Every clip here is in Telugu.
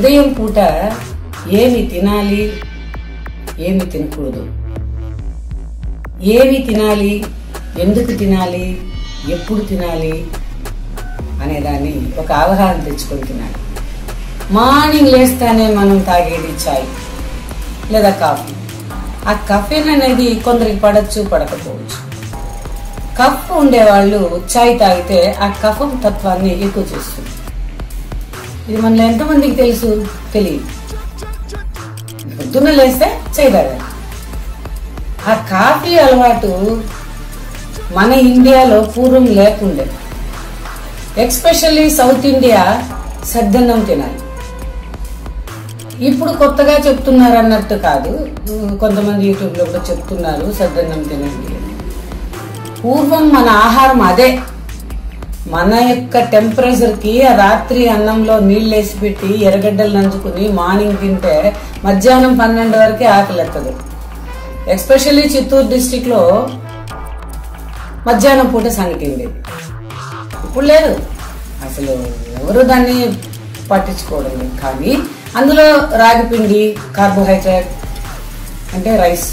ఉదయం పూట ఏమి తినాలి ఏమి తినకూడదు ఏమి తినాలి ఎందుకు తినాలి ఎప్పుడు తినాలి అనేదాన్ని ఒక అవగాహన తెచ్చుకొని తినాలి మార్నింగ్ లేస్తానే మనం తాగేది చాయ్ లేదా కాఫీ ఆ కఫెన్ అనేది కొందరికి పడచ్చు పడకపోవచ్చు కఫ్ ఉండేవాళ్ళు చాయ్ తాగితే ఆ కఫం తత్వాన్ని ఎక్కువ చేస్తుంది ఇది మనలో ఎంతమందికి తెలుసు తెలియదు పొద్దున్న లేస్తే చాయ్ తాగాలి ఆ కాఫీ అలవాటు మన ఇండియాలో పూర్వం లేకుండే ఎక్స్పెషల్లీ సౌత్ ఇండియా సద్దన్నం తినాలి ఇప్పుడు కొత్తగా చెప్తున్నారు అన్నట్టు కాదు ఉమ్, కొంతమంది యూట్యూబ్ లో కూడా చెప్తున్నారు సద్దన్నం తినండి అని. పూర్వం మన ఆహారం అదే మన యొక్క టెంపరేచర్ కి ఆ రాత్రి అన్నంలో నీళ్ళు వేసి పెట్టి ఎర్రగడ్డలు నంచుకుని మార్నింగ్ తింటే మధ్యాహ్నం పన్నెండు వరకే ఆకలి ఎత్తదు ఎస్పెషల్లీ చిత్తూరు డిస్టిక్ లో మధ్యాహ్నం పూట సంగటి ఉండేది ఇప్పుడు లేదు అసలు ఎవరు దాన్ని పట్టించుకోవడం లేదు కానీ అందులో రాగి పిండి కార్బోహైడ్రేట్ అంటే రైస్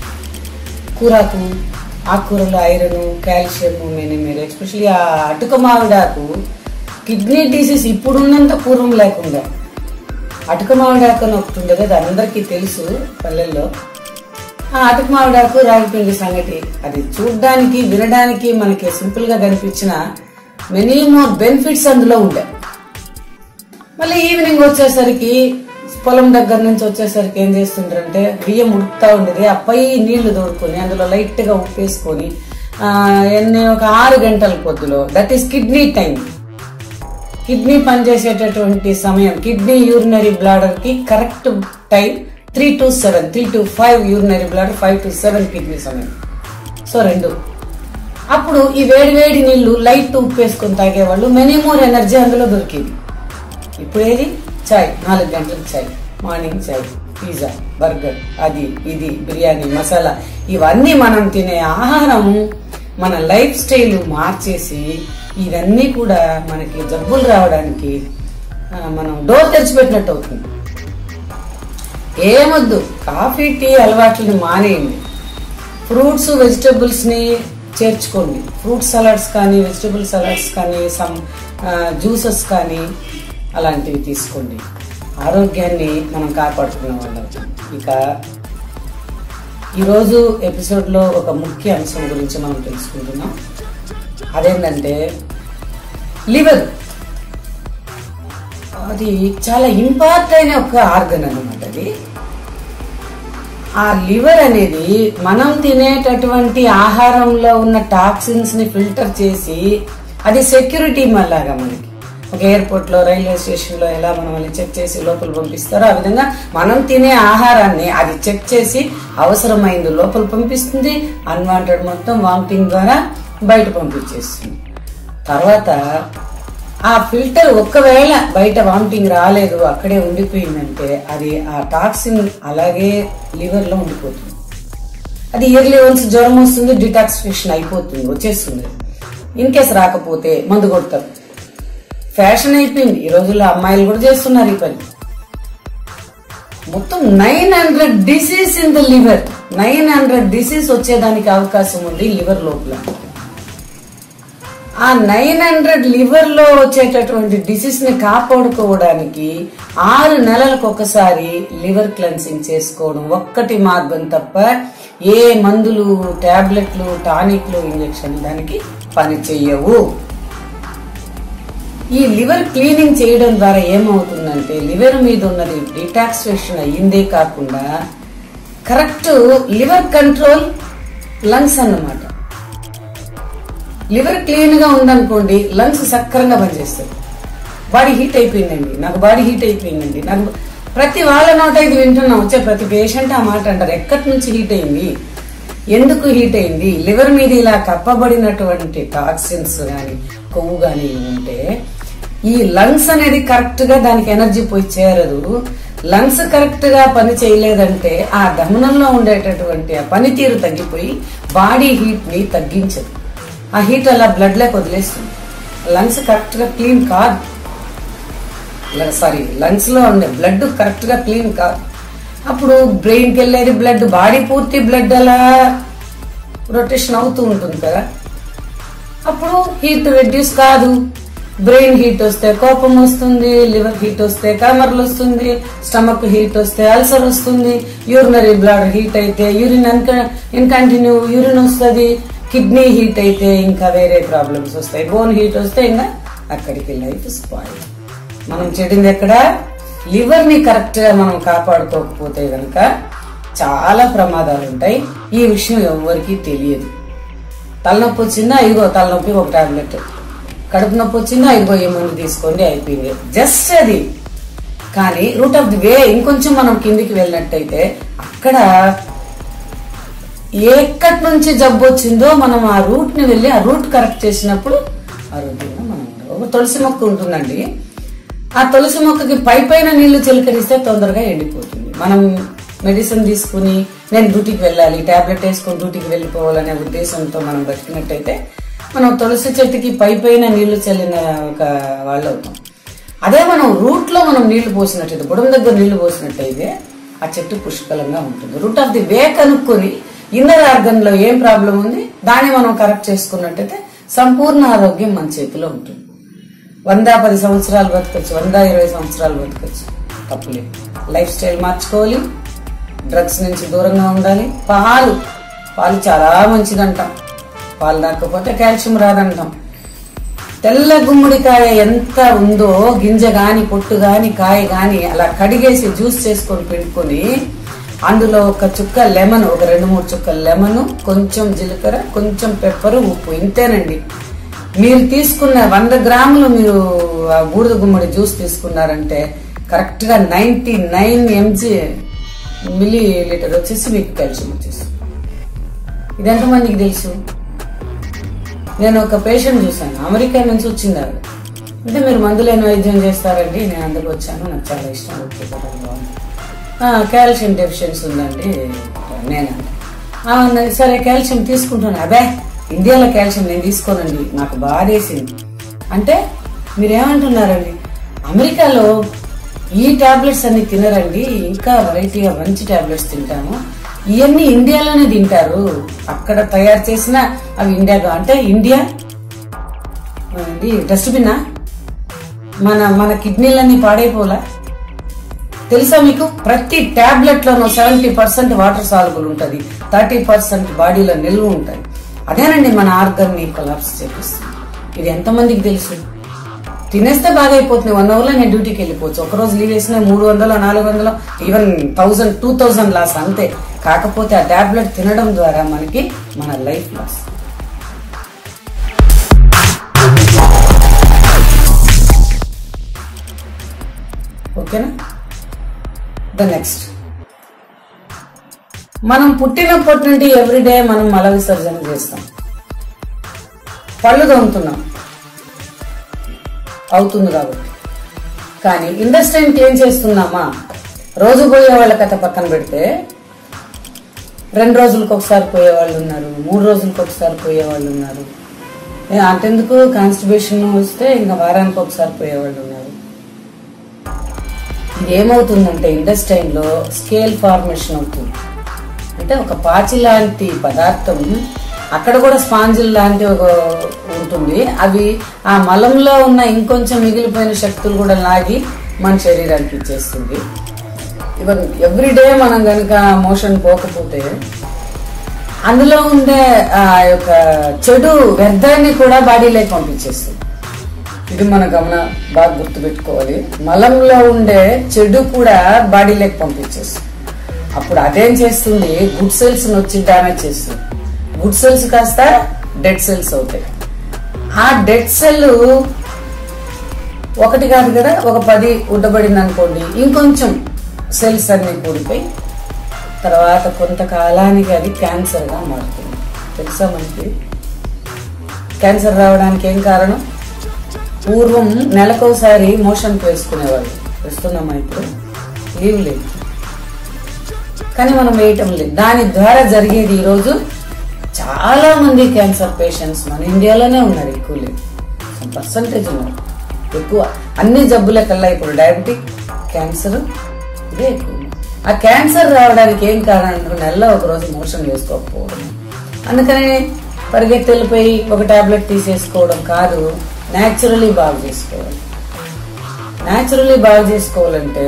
కూరాకు ఆకుకూరలు ఐరన్ కాల్షియం మెనిమేర్ ఎస్పెషల్లీ ఆ అటుక మామిడాకు కిడ్నీ డిసీజ్ ఇప్పుడున్నంత పూర్వం లేకుండా అటుక మామిడాకు అని ఒకటి ఉండేది అది అందరికీ తెలుసు పల్లెల్లో ఆ అటుక మామిడాకు రాగి పిండి సంగటి అది చూడ్డానికి వినడానికి మనకి సింపుల్ గా కనిపించిన మెనీ మోర్ బెనిఫిట్స్ అందులో ఉంటాయి మళ్ళీ ఈవినింగ్ వచ్చేసరికి పొలం దగ్గర నుంచి వచ్చేసరికి ఏం చేస్తుంటారంటే బియ్యం ఉడుకుతా ఉండేది ఆ పై నీళ్లు తోడుకొని అందులో లైట్ గా ఉప్పు వేసుకొని ఆ, ఎన్ని ఒక ఆరు గంటల పొద్దులో that is kidney time kidney పనిచేసేటటువంటి సమయం కిడ్నీ యూరినరీ బ్లాడర్ కి correct time three to seven three to five urinary bladder five to seven kidney సమయం సో రెండు అప్పుడు ఈ వేడి వేడి నీళ్లు లైట్ ఉప్పు వేసుకొని తాగేవాళ్ళు మెనీ మోర్ ఎనర్జీ అందులో దొరికేది ఇప్పుడు ఏది చాయ్ నాలుగు గంటలకు చాయ్ మార్నింగ్ చాయ్ పిజ్జా బర్గర్ అది ఇది బిర్యానీ మసాలా ఇవన్నీ మనం తినే ఆహారం మన లైఫ్ స్టైల్ మార్చేసి ఇవన్నీ కూడా మనకి జబ్బులు రావడానికి ఆ, మనం డోర్ తెరిచిపెట్టినట్టు అవుతుంది ఏమొద్దు కాఫీ టీ అలవాట్లను మానేయండి ఫ్రూట్స్ వెజిటబుల్స్ ని చేర్చుకోండి ఫ్రూట్ సలాడ్స్ కానీ వెజిటబుల్ సలాడ్స్ కానీ సమ్ జ్యూసెస్ కానీ అలాంటివి తీసుకోండి ఆరోగ్యాన్ని మనం కాపాడుకునే వాళ్ళం ఇక ఈరోజు ఎపిసోడ్లో ఒక ముఖ్య అంశం గురించి మనం తెలుసుకుంటున్నాం అదేంటంటే లివర్ అది చాలా ఇంపార్ట్ అయిన ఒక ఆర్గన్ అన్నమాట అది ఆ లివర్ అనేది మనం తినేటటువంటి ఆహారంలో ఉన్న టాక్సిన్స్ ని ఫిల్టర్ చేసి అది సెక్యూరిటీ మళ్ళాగా మనకి ఒక ఎయిర్పోర్ట్ లో రైల్వే స్టేషన్ లో ఎలా మనం వాళ్ళని చెక్ చేసి లోపల పంపిస్తారో ఆ విధంగా మనం తినే ఆహారాన్ని అది చెక్ చేసి అవసరమైంది లోపల పంపిస్తుంది అన్వాంటెడ్ మొత్తం వామిటింగ్ ద్వారా బయట పంపించేస్తుంది తర్వాత ఆ ఫిల్టర్ ఒక్కవేళ బయట వామిటింగ్ రాలేదు అక్కడే ఉండిపోయిందంటే అది ఆ టాక్సిన్ అలాగే లివర్ లో ఉండిపోతుంది అది ఇయర్లీ వన్స్ జ్వరం వస్తుంది డిటాక్సిఫికేషన్ అయిపోతుంది వచ్చేస్తుంది ఇన్ కేస్ రాకపోతే మందు కొడతారు ఫ్యాషన్ అయిపోయింది ఈ రోజుల్లో అమ్మాయిలు కూడా చేస్తున్నారు ఈ పని మొత్తం nine hundred disease in the liver nine hundred disease వచ్చేదానికి అవకాశం ఉంది లివర్ లోపల ఆ నైన్ హండ్రెడ్ లివర్ లో వచ్చేటటువంటి డిసీజ్ ని కాపాడుకోవడానికి ఆరు నెలలకు ఒకసారి లివర్ క్లెన్సింగ్ చేసుకోవడం ఒక్కటి మార్గం తప్ప ఏ మందులు టాబ్లెట్లు టానిక్లు ఇంజెక్షన్ దానికి పని చెయ్యవు ఈ లివర్ క్లీనింగ్ చేయడం ద్వారా ఏమవుతుందంటే లివర్ మీద ఉన్నది డిటాక్సిఫికేషన్ అయ్యిందే కాకుండా కరెక్ట్ లివర్ కంట్రోల్ లంగ్స్ అన్నమాట లివర్ క్లీన్ గా ఉందనుకోండి లంగ్స్ సక్రంగా పనిచేస్తాయి బాడీ హీట్ అయిపోయిందండి నాకు బాడీ హీట్ అయిపోయిందండి నాకు ప్రతి వాళ్ళ నోట ఇది వింటున్నాం వచ్చే ప్రతి పేషెంట్ ఆ మాట అంటారు ఎక్కడి నుంచి హీట్ అయింది ఎందుకు హీట్ అయింది లివర్ మీద ఇలా కప్పబడినటువంటి టాక్సిన్స్ గాని కొవ్వు గాని ఉంటే ఈ లంగ్స్ అనేది కరెక్ట్ గా దానికి ఎనర్జీ పోయి చేరదు లంగ్స్ కరెక్ట్ గా పని చేయలేదంటే ఆ దమనంలో ఉండేటటువంటి ఆ పనితీరు తగ్గిపోయి బాడీ హీట్ ని తగ్గించదు ఆ హీట్ అలా బ్లడ్ లేక వదిలేస్తుంది లంగ్స్ కరెక్ట్ గా క్లీన్ కాదు సారీ లంగ్స్ లో ఉండే బ్లడ్ కరెక్ట్ గా క్లీన్ కాదు అప్పుడు బ్రెయిన్ కి వెళ్ళేది బ్లడ్ బాడీ పూర్తి బ్లడ్ అలా రొటేషన్ అవుతూ ఉంటుంది కదా అప్పుడు హీట్ రెడ్యూస్ కాదు బ్రెయిన్ హీట్ వస్తే కోపం వస్తుంది లివర్ హీట్ వస్తే కామర్లు వస్తుంది స్టమక్ హీట్ వస్తే అల్సర్ వస్తుంది యూరినరీ బ్లడ్ హీట్ అయితే యూరిన్ ఇన్కంటిన్యూ యూరిన్ వస్తుంది కిడ్నీ హీట్ అయితే ఇంకా వేరే ప్రాబ్లమ్స్ వస్తాయి బోన్ హీట్ వస్తే ఇంకా అక్కడికి లైఫ్ స్పాయిల్ మనం చెడింది ఎక్కడ లివర్ ని కరెక్ట్ గా మనం కాపాడుకోకపోతే గనక చాలా ప్రమాదాలు ఉంటాయి ఈ విషయం ఎవరికి తెలియదు తలనొప్పి వచ్చిందా ఇదిగో తలనొప్పి ఒక టాబ్లెట్ కడుపు నొప్పి వచ్చిందా ఇదిగో ఈ మందు తీసుకోండి అయిపోయింది జస్ట్ అది కానీ రూట్ ఆఫ్ ది వే ఇంకొంచెం మనం కిందికి వెళ్ళినట్టయితే అక్కడ ఎక్కడి నుంచి జబ్బు వచ్చిందో మనం ఆ రూట్ ని వెళ్ళి ఆ రూట్ కరెక్ట్ చేసినప్పుడు ఆరోగ్యంగా మనం ఉంటాం. ఒక తులసి మొక్క ఉంటుందండి ఆ తులసి మొక్కకి పై పైన నీళ్లు చిలకరిస్తే తొందరగా ఎండిపోతుంది మనం మెడిసిన్ తీసుకుని నేను డ్యూటీకి వెళ్ళాలి టాబ్లెట్ వేసుకొని డ్యూటీకి వెళ్ళిపోవాలనే ఉద్దేశంతో మనం బతికినట్టయితే మనం తులసి చెట్టుకి పై పైన నీళ్లు చల్లిన ఒక వాళ్ళు అవుతాం అదే మనం రూట్ లో మనం నీళ్లు పోసినట్టయితే బుడం దగ్గర నీళ్లు పోసినట్టయితే ఆ చెట్టు పుష్కలంగా ఉంటుంది రూట్ ఆఫ్ ది వే కనుక్కొని ఇన్నర్ ఆర్గన్ లో ఏం ప్రాబ్లం ఉంది దాన్ని మనం కరెక్ట్ చేసుకున్నట్టయితే సంపూర్ణ ఆరోగ్యం మన చేతిలో ఉంటుంది వంద పది సంవత్సరాలు బతకచ్చు వంద ఇరవై సంవత్సరాలు బతకచ్చు తప్పులేదు లైఫ్ స్టైల్ మార్చుకోవాలి డ్రగ్స్ నుంచి దూరంగా ఉండాలి పాలు పాలు చాలా మంచిదంటాం పాలు తాకపోతే కాల్షియం రాదంటాం తెల్ల గుమ్మడికాయ ఎంత ఉందో గింజ గాని పొట్టు గాని కాయ గాని అలా కడిగేసి జ్యూస్ చేసుకొని పిండుకొని అందులో ఒక చుక్క లెమన్ ఒక రెండు మూడు చుక్క లెమన్ కొంచెం జీలకర్ర కొంచెం పెప్పర్ ఉప్పు ఇంతేనండి మీరు తీసుకున్న వంద గ్రాములు మీరు ఆ బూడిద గుమ్మడి జ్యూస్ తీసుకున్నారంటే కరెక్ట్ గా ninety nine MG millilitre వచ్చేసి మీకు కాల్షియం వచ్చేసి ఇది ఎంతమందికి తెలుసు నేను ఒక పేషెంట్ చూశాను అమెరికా నుంచి వచ్చింది ఆవిడ అంటే మీరు మందులేని వైద్యం చేస్తారండి నేను అందుకు వచ్చాను నాకు చాలా ఇష్టం ఓకే పర్వాలేదు, బాగుంది. "ఆ, కాల్షియం డెఫిషియన్సీ ఉందండి నేను అన్నది సరే కాల్షియం తీసుకుంటాను అదే ఇండియాలో కాల్షియం నేను తీసుకోనండి నాకు బాధేసింది అంటే మీరేమంటున్నారండి అమెరికాలో ఈ టాబ్లెట్స్ అన్ని తినరండి ఇంకా వెరైటీగా మంచి టాబ్లెట్స్ తింటాము ఇవన్నీ ఇండియాలోనే తింటారు అక్కడ తయారు చేసిన అవి ఇండియాలో అంటే ఇండియా ఇది డస్ట్బిన్నా మన మన కిడ్నీలన్నీ పాడైపోలా తెలుసా మీకు ప్రతి టాబ్లెట్ లోనూ సెవెంటీ పర్సెంట్ వాటర్ సాల్బుల్ ఉంటది థర్టీ పర్సెంట్ బాడీలో నిల్వ ఉంటది అదేనండి మన ఆర్గన్ ని కొలాప్స్ చేపిస్తుంది ఇది ఎంతమందికి తెలుసు తినేస్తే బాగా అయిపోతుంది వన్ అవర్ లో నేను డ్యూటీకి వెళ్ళిపోవచ్చు ఒక రోజు లీవ్ వేసిన మూడు వందలు నాలుగు వందలు even thousand two thousand loss అంతే కాకపోతే ఆ టాబ్లెట్ తినడం ద్వారా మనకి మన లైఫ్ లాస్ ఓకేనా ద నెక్స్ట్ మనం పుట్టినప్పటి నుండి ఎవ్రీడే మనం మల విసర్జన చేస్తాం పళ్ళు తోముతున్నాం అవుతుంది కాబట్టి కానీ ఇండస్ట్రీని క్లీన్ చేస్తున్నామా రోజు పోయే వాళ్ళ కథ పక్కన పెడితే రెండు రోజులకు ఒకసారి పోయే వాళ్ళు ఉన్నారు మూడు రోజులకు ఒకసారి పోయే వాళ్ళు ఉన్నారు ఏ, అంతెందుకు కాన్స్టిబేషన్ వస్తే ఇంకా వారానికి ఒకసారి పోయే వాళ్ళు ఉన్నారు ఇది ఏమవుతుందంటే ఇండస్ట్రైన్ లో స్కేల్ ఫార్మేషన్ అవుతుంది అంటే ఒక పాచి లాంటి పదార్థం అక్కడ కూడా స్పాంజిల్ లాంటి ఒక ఉంటుంది అవి ఆ మలంలో ఉన్న ఇంకొంచెం మిగిలిపోయిన శక్తులు కూడా లాగి మన శరీరానికి ఇచ్చేస్తుంది ఈవెన్ ఎవ్రీడే మనం కనుక మోషన్ పోకపోతే అందులో ఉండే ఆ యొక్క చెడు వ్యర్థాన్ని కూడా బాడీలోకి పంపించేస్తుంది ఇది మన గమన బాగా గుర్తుపెట్టుకోవాలి మలంలో ఉండే చెడు కూడా బాడీలోకి పంపించేస్తుంది అప్పుడు అదేం చేస్తుంది గుడ్ సెల్స్ వచ్చి డ్యామేజ్ చేస్తుంది గుడ్ సెల్స్ కాస్త డెడ్ సెల్స్ అవుతాయి ఆ డెడ్ సెల్ ఒకటి కాదు కదా ఒక పది ఉడ్డబడింది అనుకోండి ఇంకొంచెం సెల్స్ అన్ని కూడిపోయి తర్వాత కొంతకాలానికి అది క్యాన్సర్ గా మారుతుంది తెలుసా మనకి క్యాన్సర్ రావడానికి ఏం కారణం పూర్వం నెలకోసారి మోషన్ వేసుకునేవాళ్ళు వేస్తున్నామా ఇప్పుడు లీవ్ లేదు కానీ మనం వేయటం లేదు దాని ద్వారా జరిగేది ఈరోజు చాలా మంది క్యాన్సర్ పేషెంట్స్ మన ఇండియాలోనే ఉన్నారు ఎక్కువ లేదు పర్సంటేజ్ ఉన్నారు ఎక్కువ అన్ని జబ్బుల కల్లా ఇప్పుడు డయాబెటిక్ క్యాన్సర్ ఇదే ఎక్కువ ఆ క్యాన్సర్ రావడానికి ఏం కారణం అంటే నెలలో ఒక రోజు మోషన్ చేసుకోకపోవడం అందుకని పరిగెత్తి వెళ్ళిపోయి ఒక టాబ్లెట్ తీసేసుకోవడం కాదు న్యాచురలీ బాగు చేసుకోవాలి న్యాచురలీ బాగు చేసుకోవాలంటే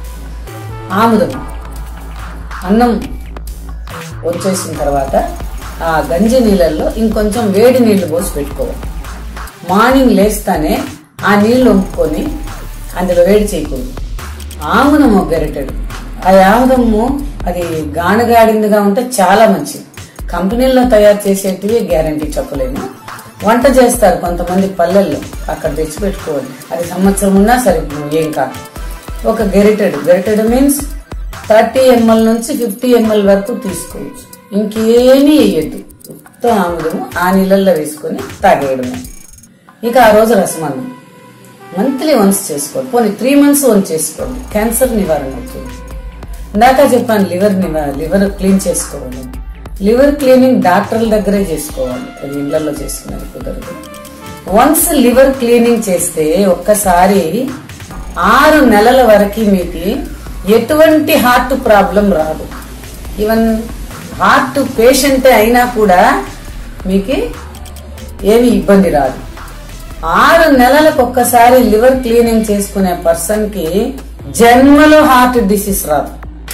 ఆముదం అన్నం వచ్చేసిన తర్వాత ఆ గంజి నీళ్ళల్లో ఇంకొంచెం వేడి నీళ్లు పోసి పెట్టుకోవాలి మార్నింగ్ లేస్తానే ఆ నీళ్లు వంపుకొని అందులో వేడి చేయకూడదు ఆముదం ఒక గరిటెడు ఆ ఆముదము అది గానగాడిందిగా ఉంటే చాలా మంచిది కంపెనీల్లో తయారు చేసేటివి గ్యారంటీ చెప్పలేము వంట చేస్తారు కొంతమంది పల్లెల్లో అక్కడ తెచ్చి పెట్టుకోవాలి అది సంవత్సరం ఉన్నా సరే ఏం కాదు ఒక గెరిటెడ్ గెరిటెడ్ మీన్స్ థర్టీ ఎంఎల్ నుంచి ఫిఫ్టీ ఎంఎల్ వరకు తీసుకోవచ్చు ఇంకేమీ వేయద్దు మొత్తం ఆముదము ఆ నీళ్ళల్లో వేసుకొని తాగేయడమే ఇక ఆ రోజు రసమన్నం మంత్లీ వన్స్ చేసుకోండి పోనీ త్రీ మంత్స్ వన్స్ చేసుకోండి క్యాన్సర్ నివారణ అవుతుంది ఇందాక చెప్పాను లివర్ నివా- లివర్ క్లీన్ చేసుకోవాలి లివర్ క్లీనింగ్ డాక్టర్ల దగ్గరే చేసుకోవాలి అది ఇళ్లలో చేసుకునేది కుదరదు వన్స్ లివర్ క్లీనింగ్ చేస్తే ఒక్కసారి ఆరు నెలల వరకు మీకు ఎటువంటి హార్ట్ ప్రాబ్లం రాదు ఈవెన్ హార్ట్ పేషెంట్ అయినా కూడా మీకు ఏమి ఇబ్బంది రాదు ఆరు నెలలకు ఒక్కసారి లివర్ క్లీనింగ్ చేసుకునే పర్సన్ కి జన్మలో హార్ట్ డిసీజ్ రాదు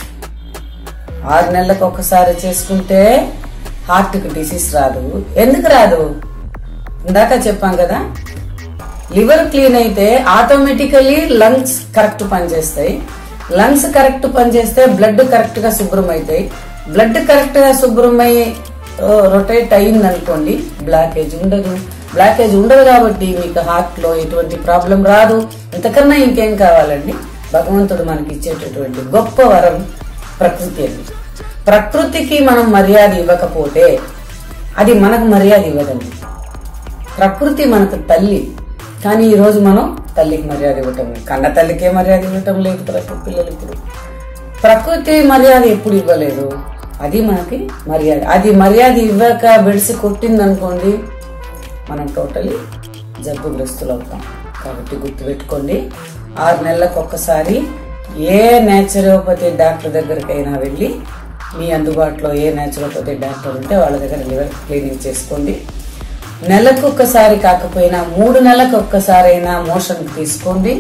ఆరు నెలలకు ఒక్కసారి చేసుకుంటే హార్ట్ కి డిసీజ్ రాదు ఎందుకు రాదు ఇందాక చెప్పాం కదా లివర్ క్లీన్ అయితే ఆటోమేటికలీ లంగ్స్ కరెక్ట్ పనిచేస్తాయి లంగ్స్ కరెక్ట్ పనిచేస్తే బ్లడ్ కరెక్ట్ గా శుభ్రం అవుతాయి బ్లడ్ కరెక్ట్ గా శుభ్రమై రొటేట్ అయింది అనుకోండి బ్లాకేజ్ ఉండదు బ్లాకేజ్ ఉండదు కాబట్టి మీకు హార్ట్ లో ఎటువంటి ప్రాబ్లం రాదు ఇంతకన్నా ఇంకేం కావాలండి భగవంతుడు మనకి ఇచ్చేటటువంటి గొప్ప వరం ప్రకృతి అని ప్రకృతికి మనం మర్యాద ఇవ్వకపోతే అది మనకు మర్యాద ఇవ్వదండి ప్రకృతి మనకు తల్లి కానీ ఈ రోజు మనం తల్లికి మర్యాద ఇవ్వటం లేదు కన్న తల్లికే మర్యాద ఇవ్వటం లేదు ప్రతి పిల్లలు ఇప్పుడు ప్రకృతి మర్యాద ఎప్పుడు ఇవ్వలేదు అది మనకి మర్యాద అది మర్యాద ఇవ్వక బెడిసి కొట్టిందనుకోండి మనం టోటలీ జబ్బుగ్రస్తులు అవుతాం కాబట్టి గుర్తుపెట్టుకోండి ఆరు నెలలకు ఒక్కసారి ఏ నేచురోపతి డాక్టర్ దగ్గరికైనా వెళ్ళి మీ అందుబాటులో ఏ నేచురోపతి డాక్టర్ ఉంటే వాళ్ళ దగ్గర లివర్ క్లీనింగ్ చేసుకోండి నెలకు ఒక్కసారి కాకపోయినా మూడు నెలలకు ఒక్కసారైనా మోషన్ తీసుకోండి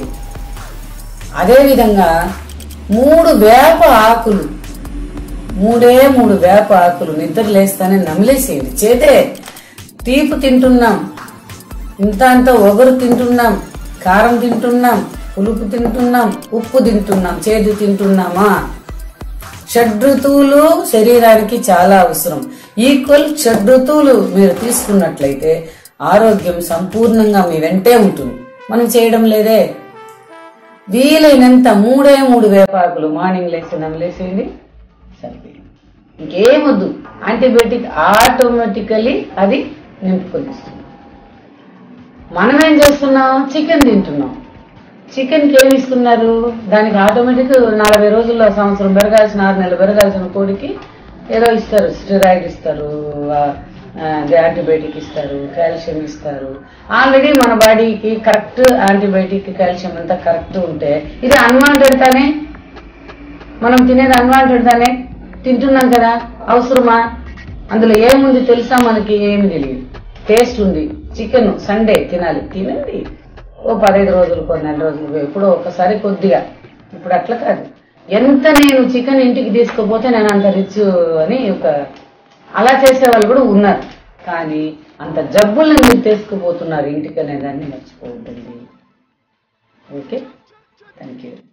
అదేవిధంగా మూడు వేప ఆకులు మూడే మూడు వేప ఆకులు నిద్ర లేస్తానే నమిలేసేయండి చేతే తీపి తింటున్నాం ఇంత అంత ఒగరు తింటున్నాం కారం తింటున్నాం పులుపు తింటున్నాం ఉప్పు తింటున్నాం చేదు తింటున్నామా షడ్రుతువులు శరీరానికి చాలా అవసరం ఈక్వల్ షడ్రుతువులు మీరు తీసుకున్నట్లయితే ఆరోగ్యం సంపూర్ణంగా మీ వెంటే ఉంటుంది మనం చేయడం లేదే వీలైనంత మూడే మూడు వేపాకులు మార్నింగ్ లేసి నమిలేసేయండి సరిపోయింది ఇంకేమొద్దు యాంటీబయాటిక్ ఆటోమేటికలీ అది నింపుకొని ఇస్తుంది మనం ఏం చేస్తున్నాం చికెన్ తింటున్నాం చికెన్ కి ఏమి ఇస్తున్నారు దానికి ఆటోమేటిక్ నలభై రోజుల్లో సంవత్సరం పెరగాల్సిన ఆరు నెలలు పెరగాల్సిన కోడికి ఏదో ఇస్తారు స్టెరాయిడ్ ఇస్తారు యాంటీబయాటిక్ ఇస్తారు కాల్షియం ఇస్తారు ఆల్రెడీ మన బాడీకి కరెక్ట్ యాంటీబయాటిక్ కాల్షియం అంతా కరెక్ట్ ఉంటే ఇది అన్వాంటెడ్ తానే మనం తినేది అన్వాంటెడ్ దానే తింటున్నాం కదా అవసరమా అందులో ఏముంది తెలుసా మనకి ఏమి తెలియదు టేస్ట్ ఉంది చికెన్ సండే తినాలి తినండి ఓ పదహైదు రోజులు కొన్ని నెల రోజులు ఎప్పుడో ఒకసారి కొద్దిగా ఇప్పుడు అట్లా కాదు ఎంత నేను చికెన్ ఇంటికి తీసుకుపోతే నేను అంత రిచ్ అని ఒక అలా చేసే వాళ్ళు కూడా ఉన్నారు కానీ అంత జబ్బుల్ని మీరు తీసుకుపోతున్నారు ఇంటికి అనే దాన్ని మర్చిపోతుంది ఓకే థ్యాంక్ యూ